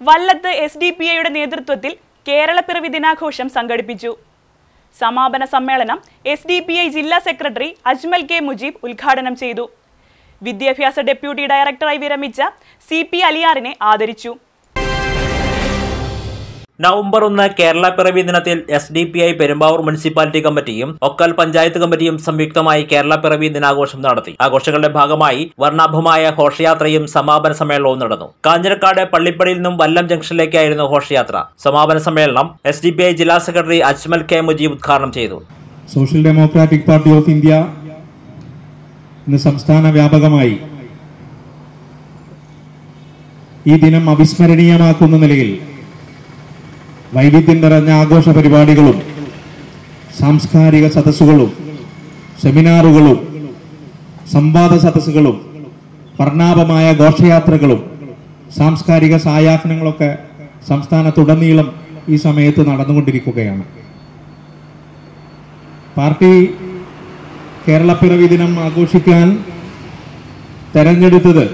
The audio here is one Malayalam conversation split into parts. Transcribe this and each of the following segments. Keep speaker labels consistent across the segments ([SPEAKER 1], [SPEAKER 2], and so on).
[SPEAKER 1] വല്ലത്ത് എസ് ഡി പി ഐയുടെ നേതൃത്വത്തിൽ കേരളപ്പിറവി ദിനാഘോഷം സംഘടിപ്പിച്ചു സമാപന സമ്മേളനം എസ് ഡി പി ഐ ജില്ലാ സെക്രട്ടറി അജ്മൽ കെ മുജീബ് ഉദ്ഘാടനം ചെയ്തു വിദ്യാഭ്യാസ ഡെപ്യൂട്ടി ഡയറക്ടറായി വിരമിച്ച സി പി അലിയാറിനെ ആദരിച്ചു
[SPEAKER 2] നവംബർ ഒന്ന് കേരള പിറവി ദിനത്തിൽ S D P I Perumbavoor municipality കമ്മിറ്റിയും ഒക്കൽ പഞ്ചായത്ത് കമ്മിറ്റിയും സംയുക്തമായി കേരള പിറവി ദിനാഘോഷം നടത്തി ആഘോഷങ്ങളുടെ ഭാഗമായി വർണ്ണാഭമായ ഘോഷയാത്രയും സമാപന സമ്മേളനവും നടന്നു കാഞ്ഞിരക്കാട് പള്ളിപ്പടിയിൽ നിന്നും വല്ലം ജംഗ്ഷനിലേക്കായിരുന്നു ഘോഷയാത്ര സമാപന സമ്മേളനം എസ് ഡി പി ഐ ജില്ലാ സെക്രട്ടറി അജ്മൽ കെ മുജീബ് ഉദ്ഘാടനം ചെയ്തു
[SPEAKER 3] Social Democratic Party of India ഇന്ന് സംസ്ഥാന വ്യാപകമായി ഈ ദിനം അവിസ്മരണീയമാക്കുന്ന നിലയിൽ വൈവിധ്യം നിറഞ്ഞ ആഘോഷ പരിപാടികളും സാംസ്കാരിക സദസ്സുകളും സെമിനാറുകളും സംവാദ സദസ്സുകളും വർണ്ണാഭമായ ഘോഷയാത്രകളും സാംസ്കാരിക സായാഹ്നങ്ങളൊക്കെ സംസ്ഥാനത്തുടനീളം ഈ സമയത്ത് നടന്നുകൊണ്ടിരിക്കുകയാണ് പാർട്ടി കേരളപ്പിറവി ദിനം ആഘോഷിക്കാൻ തെരഞ്ഞെടുത്തത്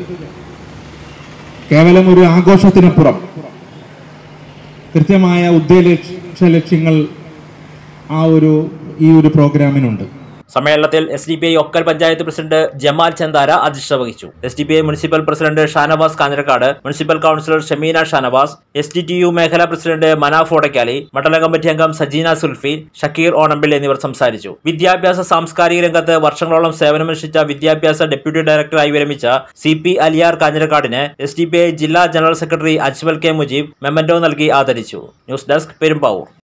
[SPEAKER 3] കേവലം ഒരു ആഘോഷത്തിനപ്പുറം കൃത്യമായ ഉദ്ദേശ ലക്ഷ്യങ്ങൾ ആ ഒരു ഈ ഒരു പ്രോഗ്രാമിനുണ്ട്
[SPEAKER 2] സമ്മേളനത്തിൽ S D P I Okkal panchayat president Jamal Chandara അധ്യക്ഷത വഹിച്ചു S D P I municipal president Shanavas Kanjirakkad municipal councillor Shameena Shanavas S D T U മേഖലാ പ്രസിഡന്റ് മനാഫ് ഓടക്കാലി മണ്ഡലം കമ്മിറ്റി അംഗം സജീന സുൽഫി ഷക്കീർ ഓണമ്പിൽ എന്നിവർ സംസാരിച്ചു വിദ്യാഭ്യാസ സാംസ്കാരിക രംഗത്ത് വർഷങ്ങളോളം സേവനമനുഷ്ഠിച്ച വിദ്യാഭ്യാസ ഡെപ്യൂട്ടി ഡയറക്ടറായി വിരമിച്ച സി പി അലിയാർ കാഞ്ഞിരക്കാടിന് എസ് ഡി പി ഐ ജില്ലാ general secretary Ajmal K Mujeeb memento നൽകി ആദരിച്ചു ന്യൂസ് ഡെസ്ക് പെരുമ്പാവൂർ